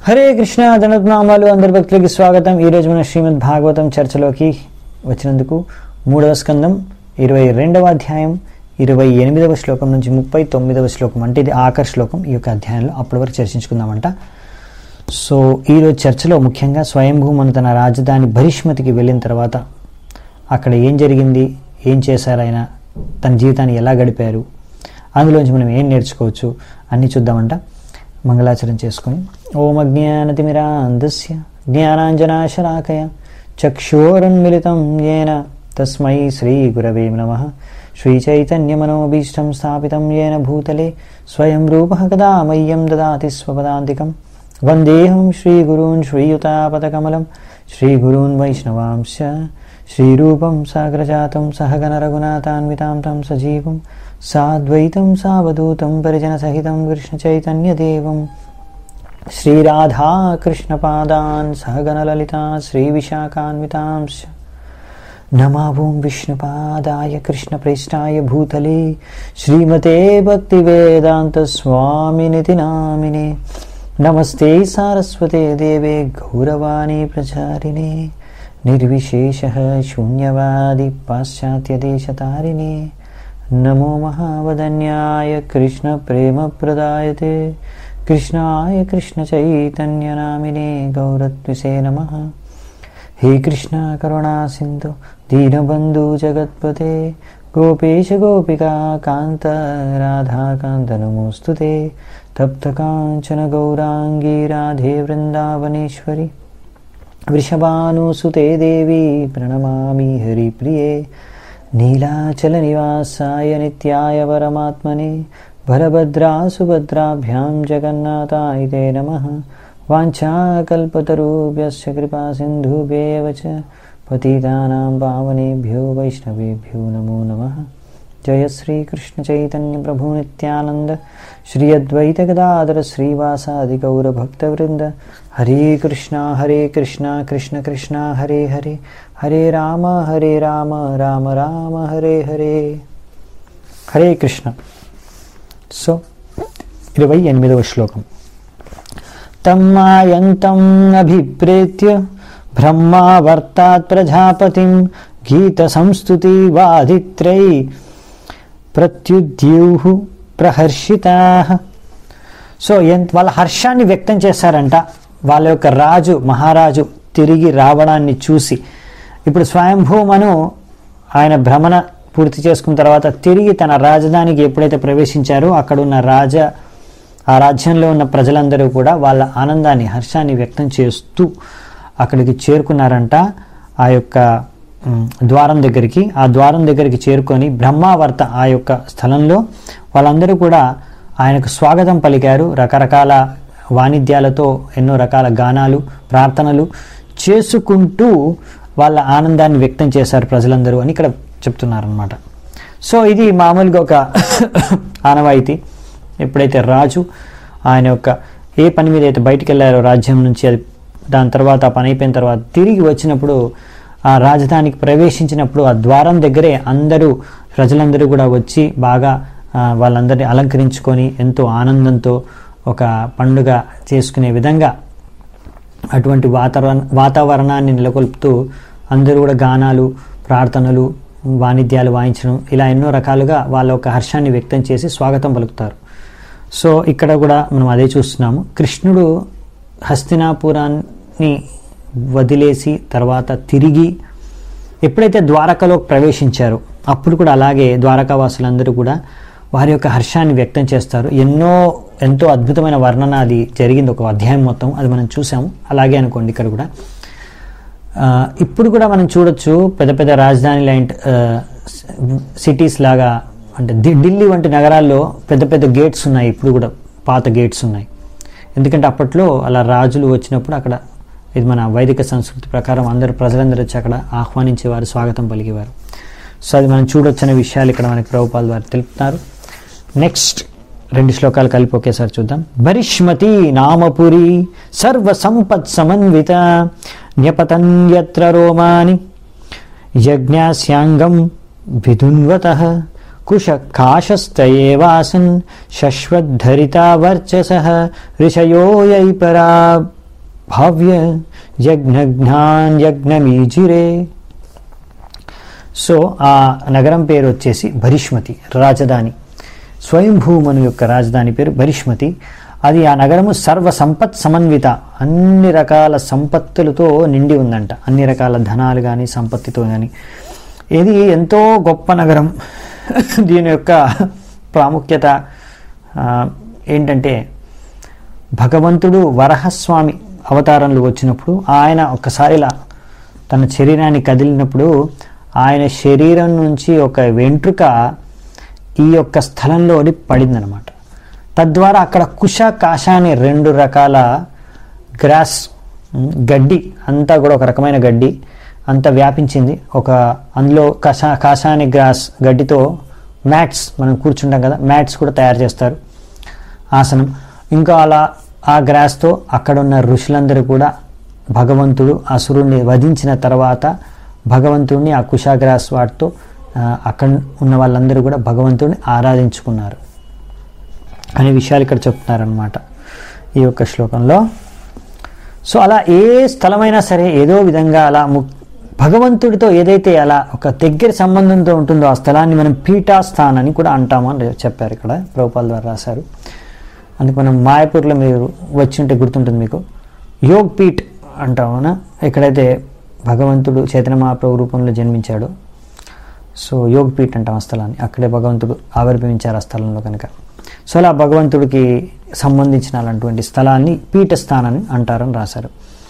హరే కృష్ణ ధనుర్నామాలు అందరి భక్తులకి స్వాగతం ఈరోజు మన శ్రీమద్ భాగవతం చర్చలోకి వచ్చినందుకు మూడవ స్కందం ఇరవై రెండవ అధ్యాయం ఇరవై ఎనిమిదవ శ్లోకం నుంచి ముప్పై తొమ్మిదవ శ్లోకం అంటే ఇది ఆఖరి శ్లోకం ఈ యొక్క అధ్యాయంలో అప్పటి వరకు చర్చించుకుందామంట సో ఈరోజు చర్చలో ముఖ్యంగా స్వయంభూ మన తన రాజధాని భరిష్మతికి వెళ్ళిన తర్వాత అక్కడ ఏం జరిగింది ఏం చేశారు ఆయన తన జీవితాన్ని ఎలా గడిపారు అందులోంచి మనం ఏం నేర్చుకోవచ్చు అన్నీ చూద్దామంట మంగళాచరణ చేసుకొని ఓం అజ్ఞానతిమిరాంధస్య జ్ఞానాంజనాశలాకయ చక్షోరన్మిళితం ఏన తస్మై శ్రీ గురవే నమ శ్రీచైతన్యమనోభీష్టం స్థాపితం ఏన భూతలే స్వయం రూప కదా మయ్యం దదాతి స్వపదాంతికం వందేహం శ్రీగురూన్ శ్రీయుతాపదకమలం శ్రీగురూన్ వైష్ణవాంశ శ్రీరూపం సాగ్రజాతం సహగణ రఘునాథాన్వితాం తం సజీవం సాద్వైతం సావధూతం పరిజనసహితం కృష్ణచైతన్యదేవం श्रीराधाकृष्णपादान् सहगणललिता श्रीविशाखान्वितांश्च नमावों विष्णुपादाय कृष्णप्रेष्ठाय भूतले श्रीमते भक्तिवेदान्तस्वामिनिति नामिने नमस्ते सारस्वते देवे गौरवाणी प्रचारिणे निर्विशेषः शून्यवादि पाश्चात्यदेशतारिणे नमो महावदन्याय कृष्णप्रेमप्रदायते कृष्णाय कृष्णचैतन्यनामिने गौरत्विषे नमः हे कृष्ण करुणा सिन्धु दीनबन्धु जगत्पते गोपेश गोपिका कान्त राधाकान्त नमोऽस्तु ते तप्तकाञ्चन गौराङ्गी राधे वृन्दावनेश्वरि वृषभानुसुते देवी प्रणमामि हरिप्रिये नीलाचलनिवासाय नित्याय परमात्मने भरभद्रा सुभद्राभ्यां जगन्नाथाय ते नमः वाञ्छाकल्पतरुभ्यश्च कृपासिन्धुभ्येव च पतितानां पावनेभ्यो वैष्णवेभ्यो नमो नमः जय श्रीकृष्णचैतन्यप्रभु नित्यानन्द श्री अद्वैतगदाधर श्रीवासादिगौरभक्तवृन्द हरे कृष्णा हरे कृष्णा कृष्ण कृष्णा हरे हरे हरे राम हरे राम राम राम हरे हरे హరే కృష్ణ సో ఇరవై ఎనిమిదవ శ్లోకం తమ్మాయంతం అభిప్రేత్య బ్రహ్మావర్తాత్ ప్రజాపతిం గీత సంస్థుతి వాదిత్రై ప్రత్యుద్యూహు ప్రహర్షితా సో ఎంత వాళ్ళ హర్షాన్ని వ్యక్తం చేశారంట వాళ్ళ యొక్క రాజు మహారాజు తిరిగి రావడాన్ని చూసి ఇప్పుడు స్వయంభూమను ఆయన భ్రమణ పూర్తి చేసుకున్న తర్వాత తిరిగి తన రాజధానికి ఎప్పుడైతే ప్రవేశించారో అక్కడ ఉన్న రాజ ఆ రాజ్యంలో ఉన్న ప్రజలందరూ కూడా వాళ్ళ ఆనందాన్ని హర్షాన్ని వ్యక్తం చేస్తూ అక్కడికి చేరుకున్నారంట ఆ యొక్క ఉమ్, ద్వారం దగ్గరికి ఆ ద్వారం దగ్గరికి చేరుకొని బ్రహ్మావర్త ఆ యొక్క స్థలంలో వాళ్ళందరూ కూడా ఆయనకు స్వాగతం పలికారు రకరకాల వాణిజ్యాలతో ఎన్నో రకాల గానాలు ప్రార్థనలు చేసుకుంటూ వాళ్ళ ఆనందాన్ని వ్యక్తం చేశారు ప్రజలందరూ అని ఇక్కడ చెప్తున్నారనమాట సో ఇది మామూలుగా ఒక ఆనవాయితీ ఎప్పుడైతే రాజు ఆయన యొక్క ఏ పని మీద అయితే బయటికి వెళ్ళారో రాజ్యం నుంచి అది దాని తర్వాత ఆ పని అయిపోయిన తర్వాత తిరిగి వచ్చినప్పుడు ఆ రాజధానికి ప్రవేశించినప్పుడు ఆ ద్వారం దగ్గరే అందరూ ప్రజలందరూ కూడా వచ్చి బాగా ఆ, వాళ్ళందరినీ అలంకరించుకొని ఎంతో ఆనందంతో ఒక పండుగ చేసుకునే విధంగా అటువంటి వాతావరణ వాతావరణాన్ని నెలకొల్పుతూ అందరూ కూడా గానాలు ప్రార్థనలు వాణిజ్యాలు వాయించడం ఇలా ఎన్నో రకాలుగా వాళ్ళ యొక్క హర్షాన్ని వ్యక్తం చేసి స్వాగతం పలుకుతారు సో ఇక్కడ కూడా మనం అదే చూస్తున్నాము కృష్ణుడు హస్తినాపురాన్ని వదిలేసి తర్వాత తిరిగి ఎప్పుడైతే ద్వారకలోకి ప్రవేశించారో అప్పుడు కూడా అలాగే ద్వారకావాసులందరూ కూడా వారి యొక్క హర్షాన్ని వ్యక్తం చేస్తారు ఎన్నో ఎంతో అద్భుతమైన వర్ణన అది జరిగింది ఒక అధ్యాయం మొత్తం అది మనం చూసాము అలాగే అనుకోండి ఇక్కడ కూడా ఆ, ఇప్పుడు కూడా మనం చూడొచ్చు పెద్ద పెద్ద రాజధాని లాంటి సిటీస్ లాగా అంటే ది- ఢిల్లీ వంటి నగరాల్లో పెద్ద పెద్ద గేట్స్ ఉన్నాయి ఇప్పుడు కూడా పాత గేట్స్ ఉన్నాయి ఎందుకంటే అప్పట్లో అలా రాజులు వచ్చినప్పుడు అక్కడ ఇది మన వైదిక సంస్కృతి ప్రకారం అందరు ప్రజలందరూ వచ్చి అక్కడ ఆహ్వానించేవారు స్వాగతం పలికేవారు సో అది మనం చూడొచ్చనే విషయాలు ఇక్కడ మనకి ప్రభుపాల్ వారు తెలుపుతున్నారు నెక్స్ట్ రెండు శ్లోకాలు కలిపి ఒకేసారి చూద్దాం భరిష్మతి నామపురి సర్వ సంపత్ సమన్విత న్యపతన్యత్ర రోమాని యజ్ఞాస్యాంగం విధున్వత కుశ కాశస్తయేవాసన్ శశ్వద్ధరితా వర్చస ఋషయోయై పరా భావ్య యజ్ఞజ్ఞాన్ యజ్ఞమీజిరే సో ఆ నగరం పేరు వచ్చేసి భరిష్మతి రాజధాని స్వయంభూమను యొక్క రాజధాని పేరు భరిష్మతి అది ఆ నగరము సర్వ సంపత్ సమన్విత అన్ని రకాల సంపత్తులతో నిండి ఉందంట అన్ని రకాల ధనాలు కానీ సంపత్తితో కానీ ఇది ఎంతో గొప్ప నగరం దీని యొక్క ప్రాముఖ్యత ఆ, ఏంటంటే భగవంతుడు వరహస్వామి అవతారంలో వచ్చినప్పుడు ఆయన ఒక్కసారి ఇలా తన శరీరాన్ని కదిలినప్పుడు ఆయన శరీరం నుంచి ఒక వెంట్రుక ఈ యొక్క స్థలంలోని పడిందనమాట తద్వారా అక్కడ కుష కాష అనే రెండు రకాల గ్రాస్ ఉమ్, గడ్డి అంతా కూడా ఒక రకమైన గడ్డి అంతా వ్యాపించింది ఒక అందులో కషా కాషాని గ్రాస్ గడ్డితో మ్యాట్స్ మనం కూర్చుంటాం కదా మ్యాట్స్ కూడా తయారు చేస్తారు ఆసనం ఇంకా అలా ఆ గ్రాస్తో అక్కడ ఉన్న ఋషులందరూ కూడా భగవంతుడు అసురుణ్ణి వధించిన తర్వాత భగవంతుడిని ఆ కుషాగ్రాస్ వాటితో ఆ, అక్కడ ఉన్న వాళ్ళందరూ కూడా భగవంతుడిని ఆరాధించుకున్నారు అనే విషయాలు ఇక్కడ చెప్తున్నారనమాట ఈ యొక్క శ్లోకంలో సో అలా ఏ స్థలమైనా సరే ఏదో విధంగా అలా ము భగవంతుడితో ఏదైతే అలా ఒక దగ్గర సంబంధంతో ఉంటుందో ఆ స్థలాన్ని మనం పీఠాస్థాన్ అని కూడా అంటాము అని చెప్పారు ఇక్కడ ప్రభుపాల్ ద్వారా రాశారు అందుకు మనం మాయపూర్లో మీరు వచ్చి ఉంటే గుర్తుంటుంది మీకు యోగ్ పీఠ్ అంటామనా ఎక్కడైతే భగవంతుడు చైతన్య మహాప్రభు రూపంలో జన్మించాడో సో యోగ్ పీఠ్ అంటాం ఆ స్థలాన్ని అక్కడే భగవంతుడు ఆవిర్భవించారు ఆ స్థలంలో కనుక సో అలా భగవంతుడికి సంబంధించిన అలాంటి స్థలాన్ని పీఠస్థానాన్ని అంటారని రాశారు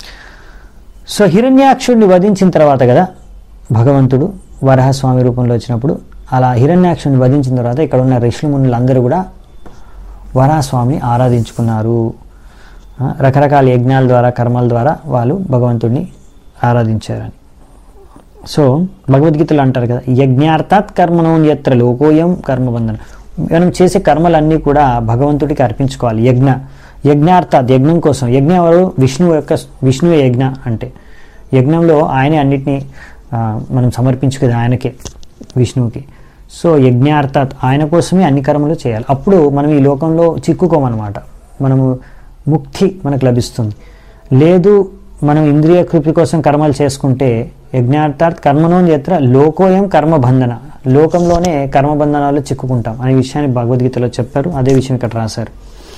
సో హిరణ్యాక్షుడిని వధించిన తర్వాత కదా భగవంతుడు వరహస్వామి రూపంలో వచ్చినప్పుడు అలా హిరణ్యాక్షుడిని వధించిన తర్వాత ఇక్కడ ఉన్న ఋషులు మునులు అందరూ కూడా వరహస్వామిని ఆరాధించుకున్నారు ఆ, రకరకాల యజ్ఞాల ద్వారా కర్మల ద్వారా వాళ్ళు భగవంతుడిని ఆరాధించారని సో భగవద్గీతలో అంటారు కదా యజ్ఞార్థాత్ కర్మణం ఎత్ర లోకోయం కర్మబంధన మనం చేసే కర్మలన్నీ కూడా భగవంతుడికి అర్పించుకోవాలి యజ్ఞ యజ్ఞార్థాత్ యజ్ఞం కోసం యజ్ఞం ఎవరు విష్ణువు యొక్క విష్ణువే యజ్ఞ అంటే యజ్ఞంలో ఆయనే అన్నిటినీ ఆ, మనం సమర్పించుకునేది ఆయనకే విష్ణువుకి సో యజ్ఞార్థాత్ ఆయన కోసమే అన్ని కర్మలు చేయాలి అప్పుడు మనం ఈ లోకంలో చిక్కుకోమన్నమాట మనము ముక్తి మనకు లభిస్తుంది లేదు మనం ఇంద్రియ కృపి కోసం కర్మలు చేసుకుంటే యజ్ఞార్థాత్ కర్మణం ఎత్ర లోకోయం కర్మబంధన లోకంలోనే కర్మబంధనాలు చిక్కుకుంటాం అనే విషయాన్ని భగవద్గీతలో చెప్పారు అదే విషయం ఇక్కడ రాశారు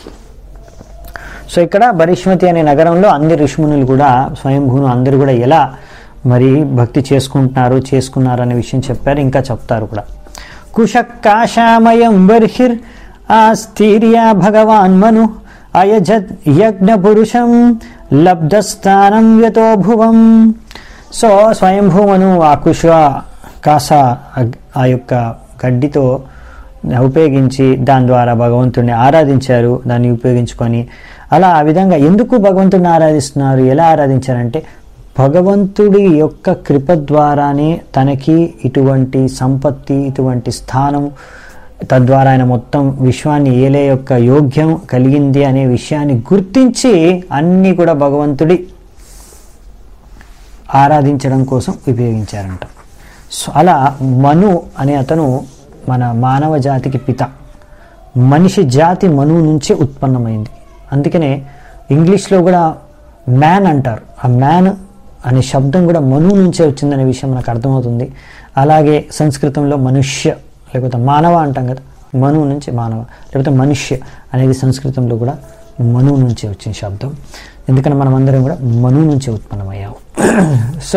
సో ఇక్కడ బరిష్మతి అనే నగరంలో అన్ని ఋషిమునులు కూడా స్వయంభూను అందరూ కూడా ఎలా మరి భక్తి చేసుకుంటున్నారు చేసుకున్నారు అనే విషయం చెప్పారు ఇంకా చెప్తారు కూడా కుశకాశామయం బర్హిర్ ఆస్థీర్య భగవాన్ మను అయజత్ యజ్ఞ పురుషం లబ్ధస్థానం యతో భువం సో స్వయంభూమను ఆ కుశ కాస అగ్- ఆ యొక్క గడ్డితో ఉపయోగించి దాని ద్వారా భగవంతుడిని ఆరాధించారు దాన్ని ఉపయోగించుకొని అలా ఆ విధంగా ఎందుకు భగవంతుడిని ఆరాధిస్తున్నారు ఎలా ఆరాధించారంటే భగవంతుడి యొక్క కృప ద్వారానే తనకి ఇటువంటి సంపత్తి ఇటువంటి స్థానం తద్వారా ఆయన మొత్తం విశ్వాన్ని ఏలే యొక్క యోగ్యం కలిగింది అనే విషయాన్ని గుర్తించి అన్నీ కూడా భగవంతుడి ఆరాధించడం కోసం ఉపయోగించారంట సో అలా మను అనే అతను మన మానవ జాతికి పిత మనిషి జాతి మనువు నుంచే ఉత్పన్నమైంది అందుకనే ఇంగ్లీష్లో కూడా మ్యాన్ అంటారు ఆ మ్యాన్ అనే శబ్దం కూడా మనువు నుంచే వచ్చిందనే విషయం మనకు అర్థమవుతుంది అలాగే సంస్కృతంలో మనుష్య లేకపోతే మానవ అంటాం కదా మనువు నుంచి మానవ లేకపోతే మనుష్య అనేది సంస్కృతంలో కూడా మనువు నుంచే వచ్చిన శబ్దం ఎందుకంటే మనం అందరం కూడా మనువు నుంచే ఉత్పన్నమయ్యాము సో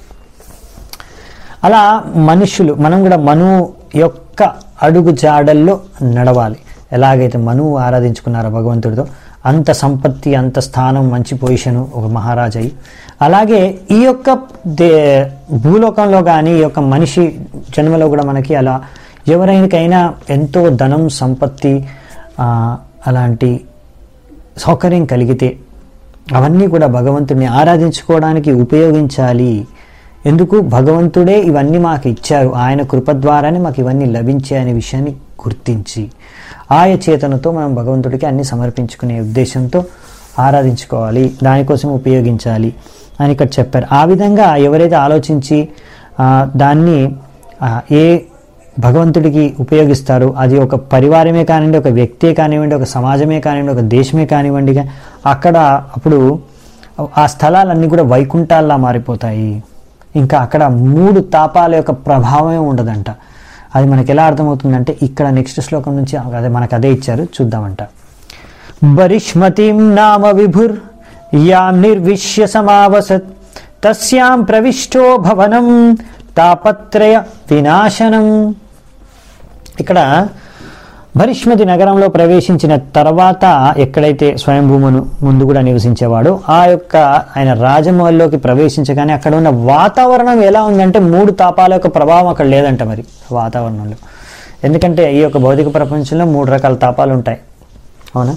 అలా మనుషులు మనం కూడా మనువు యొక్క అడుగు జాడల్లో నడవాలి ఎలాగైతే మనువు ఆరాధించుకున్నారో భగవంతుడితో అంత సంపత్తి అంత స్థానం మంచి పొజిషను ఒక మహారాజు అలాగే ఈ యొక్క దే భూలోకంలో కానీ ఈ యొక్క మనిషి జన్మలో కూడా మనకి అలా ఎవరికైనా ఎంతో ధనం సంపత్తి ఆ, అలాంటి సౌకర్యం కలిగితే అవన్నీ కూడా భగవంతుడిని ఆరాధించుకోవడానికి ఉపయోగించాలి ఎందుకు భగవంతుడే ఇవన్నీ మాకు ఇచ్చారు ఆయన కృప ద్వారానే మాకు ఇవన్నీ లభించాయి అనే విషయాన్ని గుర్తించి ఆయ చేతనతో మనం భగవంతుడికి అన్ని సమర్పించుకునే ఉద్దేశంతో ఆరాధించుకోవాలి దానికోసం ఉపయోగించాలి అని ఇక్కడ చెప్పారు ఆ విధంగా ఎవరైతే ఆలోచించి ఆ, దాన్ని ఆ, ఏ భగవంతుడికి ఉపయోగిస్తారు అది ఒక పరివారమే కానివ్వండి ఒక వ్యక్తే కానివ్వండి ఒక సమాజమే కానివ్వండి ఒక దేశమే కానివ్వండి అక్కడ అప్పుడు ఆ స్థలాలన్నీ కూడా వైకుంఠాల్లా మారిపోతాయి ఇంకా అక్కడ మూడు తాపాల యొక్క ప్రభావమే ఉండదంట అది మనకి ఎలా అర్థమవుతుందంటే ఇక్కడ నెక్స్ట్ శ్లోకం నుంచి అదే మనకు అదే ఇచ్చారు చూద్దామంట బరిష్మతిం నామ విభుర్ యాం నిర్విశ్య సమావసత్ తస్యాం ప్రవిష్టో భవనం తాపత్రయ వినాశనం ఇక్కడ భరిష్మతి నగరంలో ప్రవేశించిన తర్వాత ఎక్కడైతే స్వయంభూమును ముందు కూడా నివసించేవాడో ఆ యొక్క ఆయన రాజమహల్లోకి ప్రవేశించగానే అక్కడ ఉన్న వాతావరణం ఎలా ఉందంటే మూడు తాపాల యొక్క ప్రభావం అక్కడ లేదంట మరి వాతావరణంలో ఎందుకంటే ఈ యొక్క భౌతిక ప్రపంచంలో మూడు రకాల తాపాలు ఉంటాయి అవునా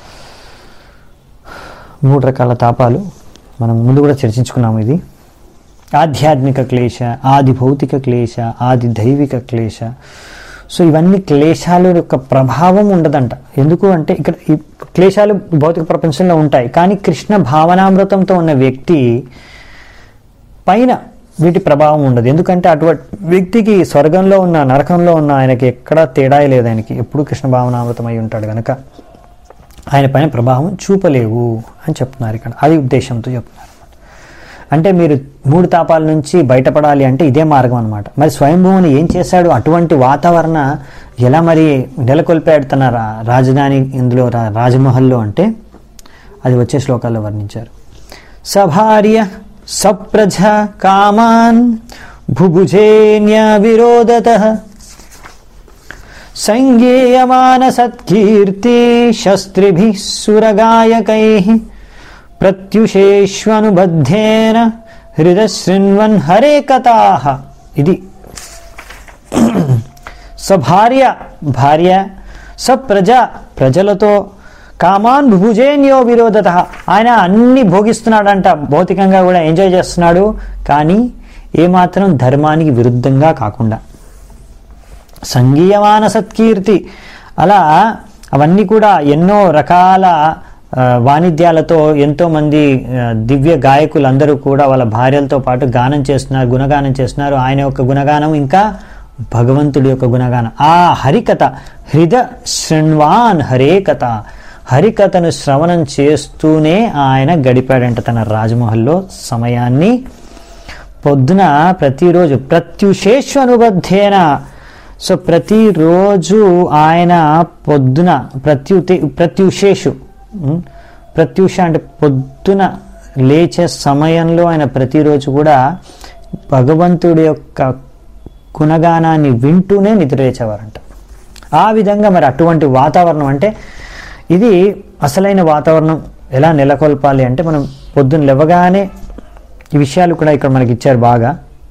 మూడు రకాల తాపాలు మనం ముందు కూడా చర్చించుకున్నాము ఇది ఆధ్యాత్మిక క్లేశ ఆది భౌతిక క్లేశ ఆది దైవిక క్లేశ సో ఇవన్నీ క్లేశాల యొక్క ప్రభావం ఉండదంట ఎందుకు అంటే ఇక్కడ ఈ క్లేశాలు భౌతిక ప్రపంచంలో ఉంటాయి కానీ కృష్ణ భావనామృతంతో ఉన్న వ్యక్తి పైన వీటి ప్రభావం ఉండదు ఎందుకంటే అటువంటి వ్యక్తికి స్వర్గంలో ఉన్న నరకంలో ఉన్న ఆయనకి ఎక్కడా తేడా లేదు ఆయనకి ఎప్పుడు కృష్ణ భావనామృతం అయి ఉంటాడు కనుక ఆయన పైన ప్రభావం చూపలేవు అని చెప్తున్నారు ఇక్కడ అది ఉద్దేశంతో చెప్తున్నారు అంటే మీరు మూడు తాపాల నుంచి బయటపడాలి అంటే ఇదే మార్గం అనమాట మరి స్వయంభూముని ఏం చేశాడు అటువంటి వాతావరణ ఎలా మరి నెలకొల్పాడు తన రా- రాజధాని ఇందులో రా- రాజమహల్లో అంటే అది వచ్చే శ్లోకాల్లో వర్ణించారు సభార్య సప్రజ కామాన్ భుభుజేన్య విరోధత సంగేయమాన సత్కీర్తి శస్త్రిభిः సురగాయకైः ప్రత్యుషేష్వనుబద్ధేన హృదశృణ్వన్ హరే కథాః ఇది సభార్య భార్య సప్రజ ప్రజలతో కామాన్ భుజేన్యో విరోధత ఆయన అన్ని భోగిస్తున్నాడంట భౌతికంగా కూడా ఎంజాయ్ చేస్తున్నాడు కానీ ఏమాత్రం ధర్మానికి విరుద్ధంగా కాకుండా సంగీయమాన సత్కీర్తి అలా అవన్నీ కూడా ఎన్నో రకాల ఆ, వాణిజ్యాలతో ఎంతో మంది ఆ, దివ్య గాయకులు అందరూ కూడా వాళ్ళ భార్యలతో పాటు గానం చేస్తున్నారు గుణగానం చేస్తున్నారు ఆయన యొక్క గుణగానం ఇంకా భగవంతుడి యొక్క గుణగానం ఆ హరికథ హృద శృణ్వాన్ హరే కథ హరికథను శ్రవణం చేస్తూనే ఆయన గడిపాడంట తన రాజమహల్లో సమయాన్ని పొద్దున ప్రతిరోజు ప్రత్యుషేషు అనుబద్ధేన సో ప్రతిరోజు ఆయన పొద్దున ప్రత్యుతి ప్రత్యుషేషు ఉం? ప్రత్యూష అంటే పొద్దున లేచే సమయంలో ఆయన ప్రతిరోజు కూడా భగవంతుడి యొక్క గుణగానాన్ని వింటూనే నిద్రలేచేవారంట ఆ విధంగా మరి అటువంటి వాతావరణం అంటే ఇది అసలైన వాతావరణం ఎలా నెలకొల్పాలి అంటే మనం పొద్దున్న లేవగానే ఈ విషయాలు కూడా ఇక్కడ మనకి ఇచ్చారు బాగా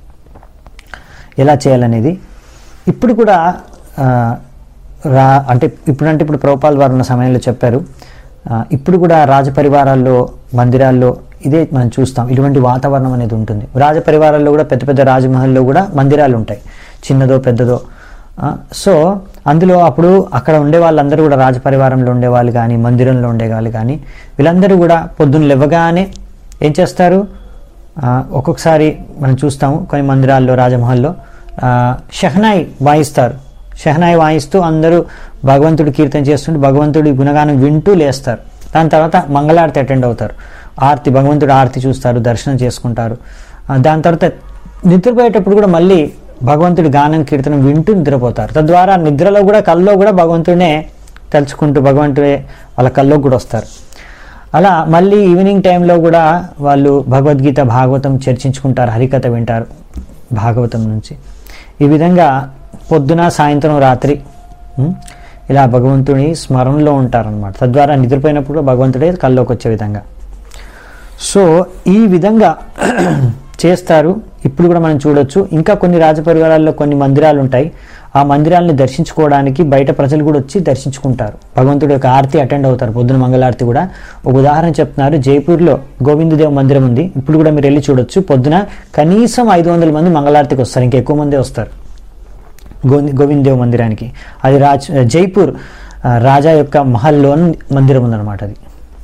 ఎలా చేయాలనేది ఇప్పుడు కూడా ఆ, రా అంటే ఇప్పుడంటే ఇప్పుడు ప్రభుపాల్ వారు ఉన్న సమయంలో చెప్పారు ఆ, ఇప్పుడు కూడా రాజపరివారాల్లో మందిరాల్లో ఇదే మనం చూస్తాం ఇటువంటి వాతావరణం అనేది ఉంటుంది రాజపరివారాల్లో కూడా పెద్ద పెద్ద రాజమహల్లో కూడా మందిరాలు ఉంటాయి చిన్నదో పెద్దదో ఆ, సో అందులో అప్పుడు అక్కడ ఉండే వాళ్ళందరూ కూడా రాజపరివారంలో ఉండేవాళ్ళు కానీ మందిరంలో ఉండేవాళ్ళు కానీ వీళ్ళందరూ కూడా పొద్దున్న లేవగానే ఏం చేస్తారు ఆ, ఒక్కొక్కసారి మనం చూస్తాము కొన్ని మందిరాల్లో రాజమహల్లో ఆ, షహనాయి వాయిస్తారు షహనాయి వాయిస్తూ అందరూ భగవంతుడి కీర్తన చేస్తుంటే భగవంతుడి గుణగానం వింటూ లేస్తారు దాని తర్వాత మంగళారతి అటెండ్ అవుతారు ఆరతి భగవంతుడి ఆరతి చూస్తారు దర్శనం చేసుకుంటారు ఆ, దాని తర్వాత నిద్రపోయేటప్పుడు కూడా మళ్ళీ భగవంతుడి గానం కీర్తనం వింటూ నిద్రపోతారు తద్వారా నిద్రలో కూడా కల్లో కూడా భగవంతుడినే తలుచుకుంటూ భగవంతుడే వాళ్ళ కల్లో కూడా వస్తారు అలా మళ్ళీ ఈవినింగ్ టైంలో కూడా వాళ్ళు భగవద్గీత భాగవతం చర్చించుకుంటారు హరికథ వింటారు భాగవతం నుంచి ఈ విధంగా పొద్దున సాయంత్రం రాత్రి ఉం, ఇలా భగవంతుని స్మరణలో ఉంటారనమాట తద్వారా నిద్రపోయినప్పుడు కూడా భగవంతుడే కల్లోకి వచ్చే విధంగా సో ఈ విధంగా చేస్తారు ఇప్పుడు కూడా మనం చూడొచ్చు ఇంకా కొన్ని రాజపరివారాల్లో కొన్ని మందిరాలు ఉంటాయి ఆ మందిరాలను దర్శించుకోవడానికి బయట ప్రజలు కూడా వచ్చి దర్శించుకుంటారు భగవంతుడి యొక్క ఆరతి అటెండ్ అవుతారు పొద్దున మంగళారతి కూడా ఒక ఉదాహరణ చెప్తున్నారు జైపూర్లో గోవిందదేవ్ మందిరం ఉంది ఇప్పుడు కూడా మీరు వెళ్ళి చూడొచ్చు పొద్దున కనీసం ఐదు వందల మంది మంగళారతికి వస్తారు ఇంకా ఎక్కువ మందే వస్తారు గోవింద్ గోవిందదేవ్ మందిరానికి అది రాజ్ జైపూర్ ఆ, రాజా యొక్క మహల్లో మందిరం ఉందన్నమాట అది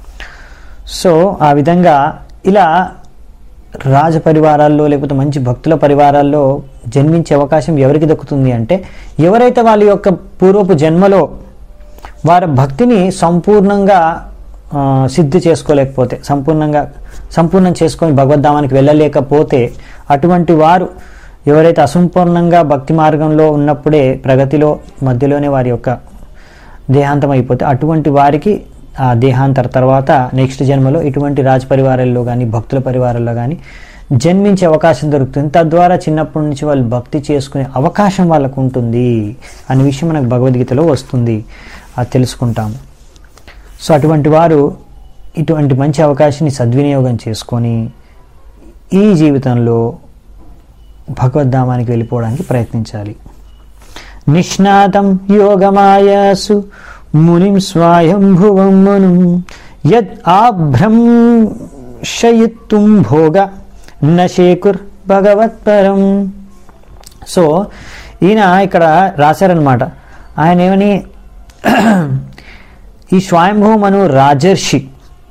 సో ఆ విధంగా ఇలా రాజ పరివారాల్లో లేకపోతే మంచి భక్తుల పరివారాల్లో జన్మించే అవకాశం ఎవరికి దక్కుతుంది అంటే ఎవరైతే వాళ్ళ యొక్క పూర్వపు జన్మలో వారి భక్తిని సంపూర్ణంగా ఆ, సిద్ధి చేసుకోలేకపోతే సంపూర్ణంగా సంపూర్ణం చేసుకొని భగవద్ధామానికి వెళ్ళలేకపోతే అటువంటి వారు ఎవరైతే అసంపూర్ణంగా భక్తి మార్గంలో ఉన్నప్పుడే ప్రగతిలో మధ్యలోనే వారి యొక్క దేహాంతం అయిపోతే అటువంటి వారికి ఆ దేహాంతర తర్వాత నెక్స్ట్ జన్మలో ఇటువంటి రాజ పరివారాల్లో కానీ భక్తుల పరివారాల్లో కానీ జన్మించే అవకాశం దొరుకుతుంది తద్వారా చిన్నప్పటి నుంచి వాళ్ళు భక్తి చేసుకునే అవకాశం వాళ్ళకు ఉంటుంది అనే విషయం మనకు భగవద్గీతలో వస్తుంది అది తెలుసుకుంటాము సో అటువంటి వారు ఇటువంటి మంచి అవకాశాన్ని సద్వినియోగం చేసుకొని ఈ జీవితంలో భగవద్ధామానికి వెళ్ళిపోవడానికి ప్రయత్నించాలి నిష్ణాతం యోగమాయాసు మునిం స్వయంభువం మును యద్ ఆభ్రంశయిత్తుం భోగ నశేకుర్ భగవత్పరం సో ఈయన ఇక్కడ రాశారనమాట ఆయన ఏమని ఈ స్వయంభూమను రాజర్షి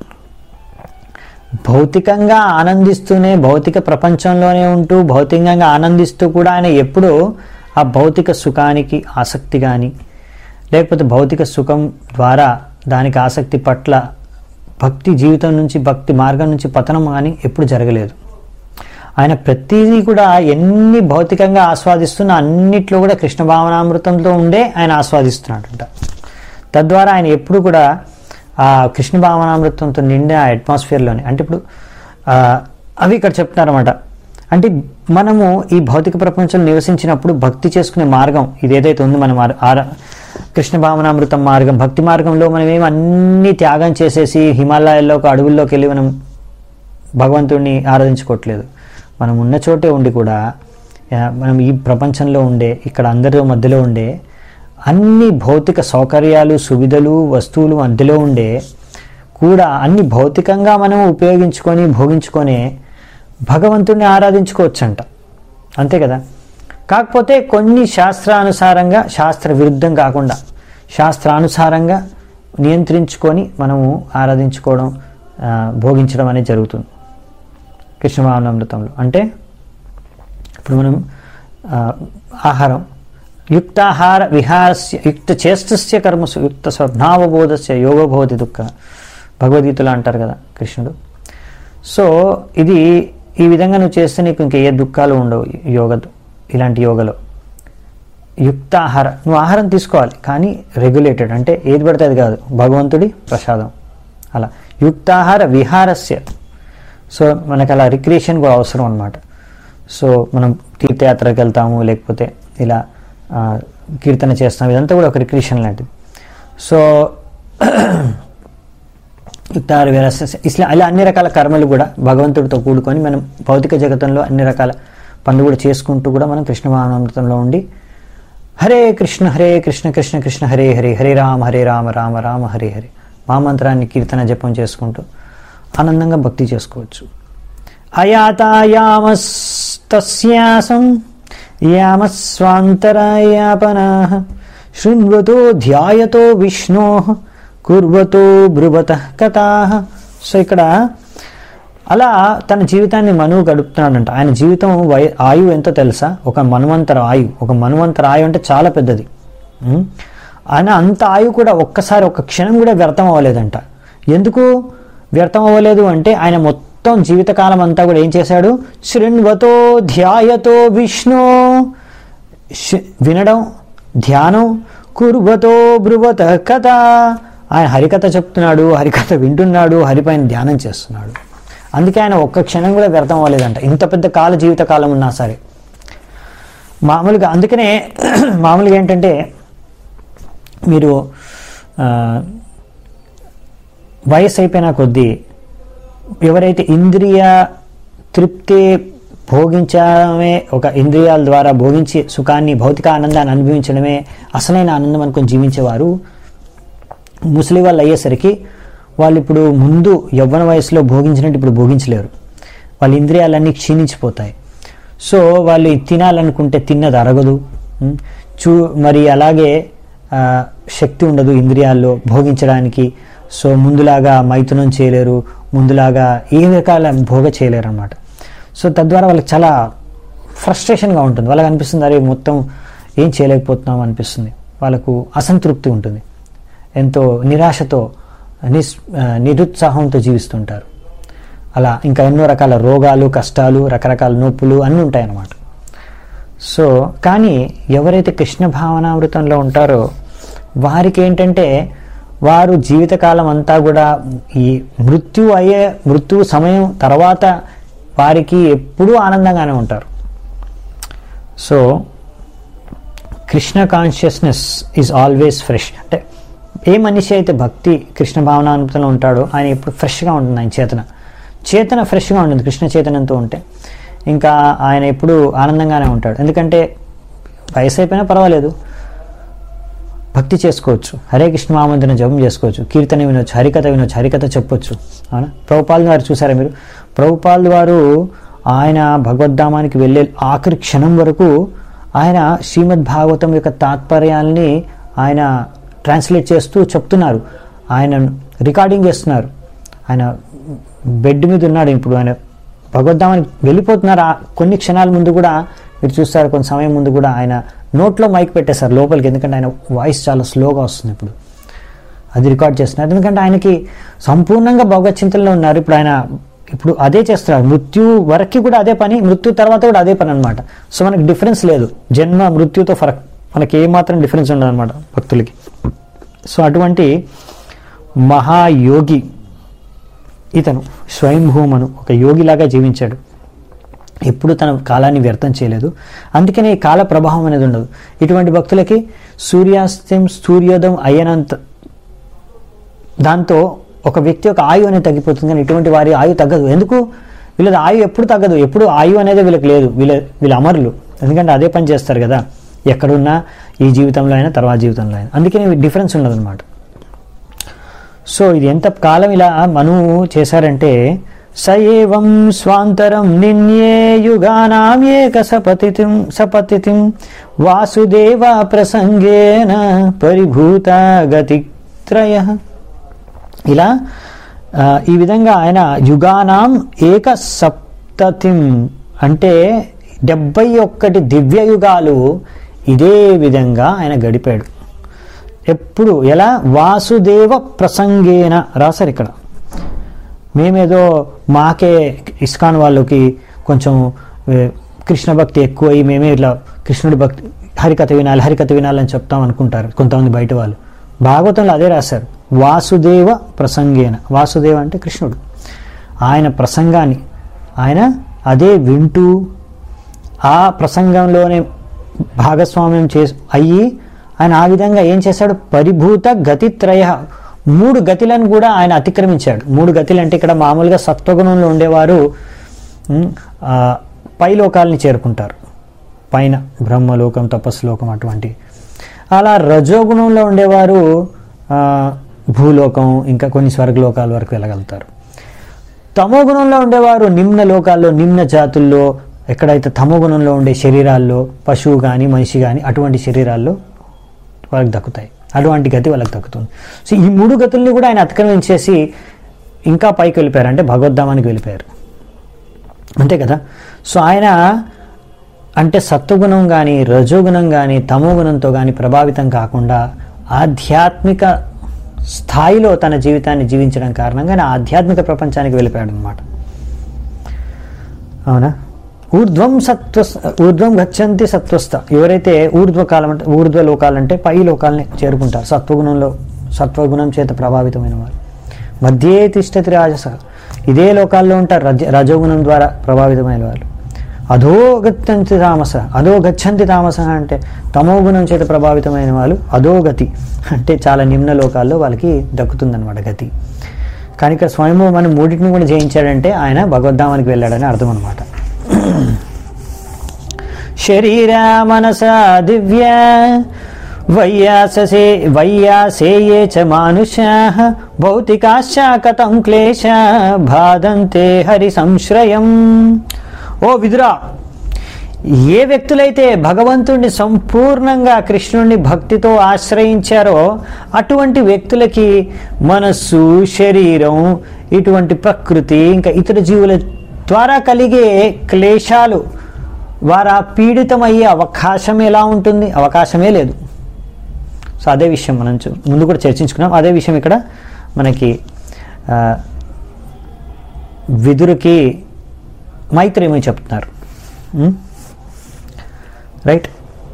భౌతికంగా ఆనందిస్తూనే భౌతిక ప్రపంచంలోనే ఉంటూ భౌతికంగా ఆనందిస్తూ కూడా ఆయన ఎప్పుడూ ఆ భౌతిక సుఖానికి ఆసక్తి కానీ లేకపోతే భౌతిక సుఖం ద్వారా దానికి ఆసక్తి పట్ల భక్తి జీవితం నుంచి భక్తి మార్గం నుంచి పతనం కానీ ఎప్పుడు జరగలేదు ఆయన ప్రతిదీ కూడా ఎన్ని భౌతికంగా ఆస్వాదిస్తున్న అన్నిట్లో కూడా కృష్ణ భావనామృతంతో ఉండే ఆయన ఆస్వాదిస్తున్నాడంట తద్వారా ఆయన ఎప్పుడు కూడా ఆ కృష్ణ భావనామృతంతో నిండే ఆ అట్మాస్ఫియర్లోనే అంటే ఇప్పుడు ఆ, అవి ఇక్కడ చెప్తున్నారన్నమాట అంటే మనము ఈ భౌతిక ప్రపంచంలో నివసించినప్పుడు భక్తి చేసుకునే మార్గం ఇది ఏదైతే ఉందో మనం ఆర- ఆర కృష్ణ భావనామృతం మార్గం భక్తి మార్గంలో మనం ఏమి అన్ని త్యాగం చేసేసి హిమాలయాల్లో ఒక అడవుల్లోకి వెళ్ళి మనం భగవంతుడిని ఆరాధించుకోవట్లేదు మనం ఉన్న చోటే ఉండి కూడా ఆ, మనం ఈ ప్రపంచంలో ఉండే ఇక్కడ అందరి మధ్యలో ఉండే అన్ని భౌతిక సౌకర్యాలు సువిధలు వస్తువులు మధ్యలో ఉండే కూడా అన్ని భౌతికంగా మనం ఉపయోగించుకొని భోగించుకొని భగవంతుడిని ఆరాధించుకోవచ్చంట అంతే కదా కాకపోతే కొన్ని శాస్త్రానుసారంగా శాస్త్ర విరుద్ధం కాకుండా శాస్త్రానుసారంగా నియంత్రించుకొని మనము ఆరాధించుకోవడం ఆ, భోగించడం అనేది జరుగుతుంది కృష్ణమానమృతంలో అంటే ఇప్పుడు మనం ఆ, ఆహారం యుక్తాహార విహారస్య యుక్త చేష్టస్య కర్మసు యుక్త స్వభావబోధస్య యోగబోధి దుఃఖ భగవద్గీతలో అంటారు కదా కృష్ణుడు సో ఇది ఈ విధంగా నువ్వు చేస్తే నీకు ఇంకే ఏ దుఃఖాలు ఉండవు యోగ ఇలాంటి యోగలో యుక్తాహార నువ్వు ఆహారం తీసుకోవాలి కానీ రెగ్యులేటెడ్ అంటే ఏది పడితే అది కాదు భగవంతుడి ప్రసాదం అలా యుక్తాహార విహారస్య సో మనకు అలా రిక్రియేషన్ కూడా అవసరం అనమాట సో మనం తీర్థయాత్రకి వెళ్తాము లేకపోతే ఇలా ఆ, కీర్తన చేస్తాం ఇదంతా కూడా ఒక రిక్రియేషన్ లాంటిది సో యుక్తాహార విహారస్య ఇట్లా ఇలా అన్ని రకాల కర్మలు కూడా భగవంతుడితో కూడుకొని మనం భౌతిక జగతంలో అన్ని రకాల పనులు కూడా చేసుకుంటూ కూడా మనం కృష్ణ మహానామృతంలో ఉండి హరే కృష్ణ హరే కృష్ణ కృష్ణ కృష్ణ హరే హరే హరే రామ హరే రామ రామ రామ హరే హరే మా మంత్రాన్ని కీర్తన జపం చేసుకుంటూ ఆనందంగా భక్తి చేసుకోవచ్చు అయాతాయామస్తస్యాసం యామస్వాంతరాయాపనా శృణ్వతో ధ్యాయతో విష్ణో కుర్వతో బ్రువత కథా సో ఇక్కడ అలా తన జీవితాన్ని మనువు గడుపుతున్నాడంట ఆయన జీవితం వయ ఆయువు ఎంతో తెలుసా ఒక మనువంతర ఆయువు ఒక మనువంతర ఆయువు అంటే చాలా పెద్దది ఉం? ఆయన అంత ఆయువు కూడా ఒక్కసారి ఒక్క క్షణం కూడా వ్యర్థం అవ్వలేదంట ఎందుకు వ్యర్థం అవ్వలేదు అంటే ఆయన మొత్తం జీవితకాలం అంతా కూడా ఏం చేశాడు శృణ్వతో ధ్యాయతో విష్ణు శ- వినడం ధ్యానం కుర్వతో బ్రువత కథ ఆయన హరికథ చెప్తున్నాడు హరికథ వింటున్నాడు హరిపైన ధ్యానం చేస్తున్నాడు అందుకే ఆయన ఒక్క క్షణం కూడా వ్యర్థం అవ్వలేదంట ఇంత పెద్ద కాల జీవిత కాలం ఉన్నా సరే మామూలుగా అందుకనే మామూలుగా ఏంటంటే మీరు ఆ, వయసు అయిపోయిన కొద్దీ ఎవరైతే ఇంద్రియ తృప్తి భోగించడమే ఒక ఇంద్రియాల ద్వారా భోగించి సుఖాన్ని భౌతిక ఆనందాన్ని అనుభవించడమే అసలైన ఆనందం అనుకొని జీవించేవారు ముసలి వాళ్ళు అయ్యేసరికి వాళ్ళు ఇప్పుడు ముందు యవ్వన వయసులో భోగించినట్టు ఇప్పుడు భోగించలేరు వాళ్ళ ఇంద్రియాలన్నీ క్షీణించిపోతాయి సో వాళ్ళు తినాలనుకుంటే తిన్నది అరగదు ఉం? చూ మరి అలాగే ఆ, శక్తి ఉండదు ఇంద్రియాల్లో భోగించడానికి సో ముందులాగా మైథునం చేయలేరు ముందులాగా ఏ రకాల భోగ చేయలేరు అనమాట సో తద్వారా వాళ్ళకి చాలా ఫ్రస్ట్రేషన్గా ఉంటుంది వాళ్ళకి అనిపిస్తుంది అరే మొత్తం ఏం చేయలేకపోతున్నాం అనిపిస్తుంది వాళ్ళకు అసంతృప్తి ఉంటుంది ఎంతో నిరాశతో నిస్ ఆ, నిరుత్సాహంతో జీవిస్తుంటారు అలా ఇంకా ఎన్నో రకాల రోగాలు కష్టాలు రకరకాల నొప్పులు అన్నీ ఉంటాయన్నమాట సో కానీ ఎవరైతే కృష్ణ భావనామృతంలో ఉంటారో వారికి ఏంటంటే వారు జీవితకాలం అంతా కూడా ఈ మృత్యు అయ్యే మృత్యు సమయం తర్వాత వారికి ఎప్పుడూ ఆనందంగానే ఉంటారు so Krishna consciousness is always fresh అంటే ఏ మనిషి అయితే భక్తి కృష్ణ భావనామృతంలో ఉంటాడో ఆయన ఎప్పుడు ఫ్రెష్గా ఉంటుంది ఆయన చేతన చేతన ఫ్రెష్గా ఉంటుంది కృష్ణ చైతన్యంతో ఉంటే ఇంకా ఆయన ఎప్పుడు ఆనందంగానే ఉంటాడు ఎందుకంటే వయసు అయిపోయినా పర్వాలేదు భక్తి చేసుకోవచ్చు హరే కృష్ణ మహామంత్రిని జపం చేసుకోవచ్చు కీర్తన వినొచ్చు హరికథ వినొచ్చు హరికథ చెప్పొచ్చు అవునా ప్రభుపాల్ వారు చూసారా మీరు ప్రభుపాల్ వారు ఆయన భగవద్ధామానికి వెళ్ళే ఆఖరి క్షణం వరకు ఆయన శ్రీమద్ భాగవతం యొక్క తాత్పర్యాల్ని ఆయన ట్రాన్స్లేట్ చేస్తూ చెప్తున్నారు ఆయన రికార్డింగ్ చేస్తున్నారు ఆయన బెడ్ మీద ఉన్నాడు ఇప్పుడు ఆయన భగవద్ధామానికి వెళ్ళిపోతున్నారు ఆ కొన్ని క్షణాల ముందు కూడా మీరు చూస్తారు కొంత సమయం ముందు కూడా ఆయన నోట్లో మైక్ పెట్టేశారు లోపలికి ఎందుకంటే ఆయన వాయిస్ చాలా స్లోగా వస్తుంది ఇప్పుడు అది రికార్డ్ చేస్తున్నారు ఎందుకంటే ఆయనకి సంపూర్ణంగా భగవత్ చింతనలో ఉన్నారు ఇప్పుడు ఆయన ఇప్పుడు అదే చేస్తున్నారు మృత్యు వరకు కూడా అదే పని మృత్యు తర్వాత కూడా అదే పని అనమాట సో మనకి డిఫరెన్స్ లేదు జన్మ మృత్యుతో ఫరక్ మనకి ఏమాత్రం డిఫరెన్స్ ఉండదు అనమాట భక్తులకి సో అటువంటి మహాయోగి ఇతను స్వయంభూమను ఒక యోగిలాగా జీవించాడు ఎప్పుడు తన కాలాన్ని వ్యర్థం చేయలేదు అందుకనే ఈ కాల ప్రభావం అనేది ఉండదు ఇటువంటి భక్తులకి సూర్యాస్తం సూర్యోదయం అయ్యనంత దాంతో ఒక వ్యక్తి యొక్క ఆయు అనేది తగ్గిపోతుంది కానీ ఇటువంటి వారి ఆయు తగ్గదు ఎందుకు వీళ్ళది ఆయు ఎప్పుడు తగ్గదు ఎప్పుడు ఆయు అనేది వీళ్ళకి లేదు వీళ్ళ వీళ్ళ అమరులు ఎందుకంటే అదే పని చేస్తారు కదా ఎక్కడున్నా ఈ జీవితంలో అయినా తర్వాత జీవితంలో అయినా అందుకని డిఫరెన్స్ ఉండదు అనమాట సో ఇది ఎంత కాలం ఇలా మను చేశారంటే స ఏవం స్వాంతరం నిన్యే యుగానాం ఏక సపతితిం సపతితిం వాసుదేవ ప్రసంగేన పరిభూత గతిత్రయ ఇలా ఆ, ఈ విధంగా ఆయన యుగానాం ఏక సప్తతిం అంటే డెబ్బై ఒక్కటి దివ్య యుగాలు ఇదే విధంగా ఆయన గడిపాడు ఎప్పుడు ఎలా వాసుదేవ ప్రసంగేన రాశారు ఇక్కడ మేమేదో మాకే ఇస్కాన్ వాళ్ళకి కొంచెం ఏ, కృష్ణ భక్తి ఎక్కువై మేమే ఇట్లా కృష్ణుడి భక్తి హరికథ వినాలి హరికథ వినాలని చెప్తాం అనుకుంటారు కొంతమంది బయట వాళ్ళు భాగవతంలో అదే రాశారు వాసుదేవ ప్రసంగేన వాసుదేవ అంటే కృష్ణుడు ఆయన ప్రసంగాన్ని ఆయన అదే వింటూ ఆ ప్రసంగంలోనే భాగస్వామ్యం చే అయ్యి ఆయన ఆ విధంగా ఏం చేశాడు పరిభూత గతిత్రయ మూడు గతిలను కూడా ఆయన అతిక్రమించాడు మూడు గతులు అంటే ఇక్కడ మామూలుగా సత్వగుణంలో ఉండేవారు ఉమ్, ఆ, పై లోకాలని చేరుకుంటారు పైన బ్రహ్మలోకం తపస్సులోకం అటువంటి అలా రజోగుణంలో ఉండేవారు ఆ, భూలోకం ఇంకా కొన్ని స్వర్గలోకాల వరకు వెళ్ళగలుగుతారు తమో గుణంలో ఉండేవారు నిమ్న లోకాల్లో నిమ్న జాతుల్లో ఎక్కడైతే తమో గుణంలో ఉండే శరీరాల్లో పశువు కానీ మనిషి కానీ అటువంటి శరీరాల్లో వాళ్ళకి దక్కుతాయి అటువంటి గతి వాళ్ళకి దక్కుతుంది సో ఈ మూడు గతుల్ని కూడా ఆయన అతిక్రమించేసి ఇంకా పైకి వెళ్ళిపోయారు అంటే భగవద్ధామానికి వెళ్ళిపోయారు అంతే కదా సో ఆయన అంటే సత్వగుణం కానీ రజోగుణం కానీ తమో గుణంతో కానీ ప్రభావితం కాకుండా ఆధ్యాత్మిక స్థాయిలో తన జీవితాన్ని జీవించడం కారణంగా ఆయన ఆధ్యాత్మిక ప్రపంచానికి వెళ్ళిపోయాడు అనమాట అవునా ఊర్ధ్వం సత్వ ఊర్ధ్వం గచ్చంతి సత్వస్థ ఎవరైతే ఊర్ధ్వ కాలం అంటే ఊర్ధ్వ లోకాలంటే పై లోకాలని చేరుకుంటారు సత్వగుణంలో సత్వగుణం చేత ప్రభావితమైన వారు మధ్యే తిష్టతి రాజస ఇదే లోకాల్లో ఉంటారు రజ రజోగుణం ద్వారా ప్రభావితమైన వాళ్ళు అధో గచ్చంతి తామస అధో గచ్చంతి తామస అంటే తమో గుణం చేత ప్రభావితమైన వాళ్ళు అధోగతి అంటే చాలా నిమ్న లోకాల్లో వాళ్ళకి దక్కుతుందన్నమాట గతి కానీ ఇక్కడ స్వయంభూ మనం మూడింటిని కూడా జయించాడంటే ఆయన భగవద్ధామానికి వెళ్ళాడని అర్థం అనమాట శరీర మనస దివ్య వైయాసే వైయాసేయే చ మానుషా భౌతికాశ్చ కథం క్లేశ బాధంతే హరి సంశ్రయం ఓ విదురా ఏ వ్యక్తులైతే భగవంతుడిని సంపూర్ణంగా కృష్ణుడిని భక్తితో ఆశ్రయించారో అటువంటి వ్యక్తులకి మనస్సు శరీరం ఇటువంటి ప్రకృతి ఇంకా ఇతర జీవుల ద్వారా కలిగే క్లేశాలు వారు ఆ పీడితమయ్యే అవకాశం ఎలా ఉంటుంది అవకాశమే లేదు సో అదే విషయం మనం చూ- ముందు కూడా చర్చించుకున్నాం అదే విషయం ఇక్కడ మనకి ఆ, విదురుకి మైత్రేమని చెప్తున్నారు ఉం? రైట్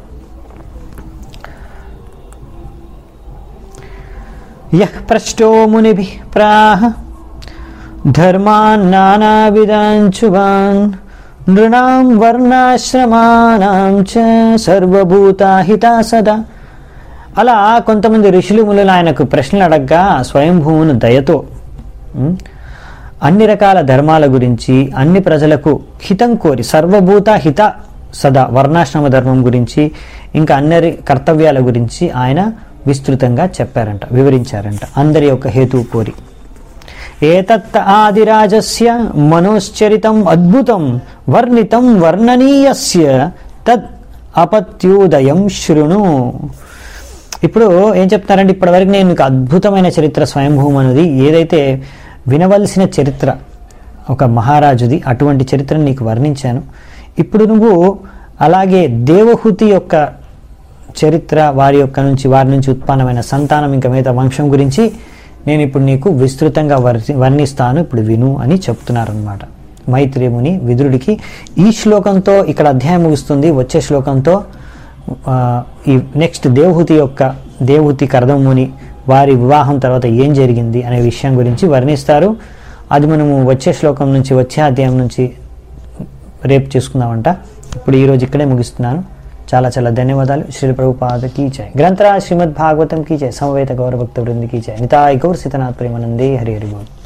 యః పృష్టో మునిభిः ప్రాహ ధర్మాన్ నానావిధాంశుభాన్ నృణాం వర్ణాశ్రమానాం చ సర్వభూతాహితా సదా అలా కొంతమంది ఋషులు మునులు ఆయనకు ప్రశ్నలు అడగ్గా స్వయంభూమును దయతో ఉం, అన్ని రకాల ధర్మాల గురించి అన్ని ప్రజలకు హితం కోరి సర్వభూత హిత సదా వర్ణాశ్రమ ధర్మం గురించి ఇంకా అన్ని కర్తవ్యాల గురించి ఆయన విస్తృతంగా చెప్పారంట వివరించారంట అందరి యొక్క హేతువు కోరి ఏతత్ ఆదిరాజస్య మనోశ్చరితం అద్భుతం వర్ణితం వర్ణనీయస్య తద్ అపత్యుదయం శృణు ఇప్పుడు ఏం చెప్తున్నారంటే ఇప్పటివరకు నేను మీకు అద్భుతమైన చరిత్ర స్వయంభూం అనేది ఏదైతే వినవలసిన చరిత్ర ఒక మహారాజుది అటువంటి చరిత్రను నీకు వర్ణించాను ఇప్పుడు నువ్వు అలాగే దేవహూతి యొక్క చరిత్ర వారి యొక్క నుంచి వారి నుంచి ఉత్పన్నమైన సంతానం ఇంకా మిగతా వంశం గురించి నేను ఇప్పుడు నీకు విస్తృతంగా వర్ణి- వర్ణిస్తాను ఇప్పుడు విను అని చెప్తున్నారనమాట మైత్రేముని విదురుడికి ఈ శ్లోకంతో ఇక్కడ అధ్యాయం ముగుస్తుంది వచ్చే శ్లోకంతో ఆ, ఈ నెక్స్ట్ దేవహూతి యొక్క దేవహూతి కర్దముని వారి వివాహం తర్వాత ఏం జరిగింది అనే విషయం గురించి వర్ణిస్తారు అది మనము వచ్చే శ్లోకం నుంచి వచ్చే అధ్యాయం నుంచి రేపు చేసుకుందామంట ఇప్పుడు ఈరోజు ఇక్కడే ముగిస్తున్నాను చాలా చాలా ధన్యవాదాలు శ్రీ ప్రభుపాద కీ జయ గ్రంథరాజ్ శ్రీమద్ భాగవతం కీ జయ సమవేత గౌరభక్త వృంది కీ జయ నితాయ్ గౌర్ సీతనాథ్ ప్రేమానందే హరి హరి బోల్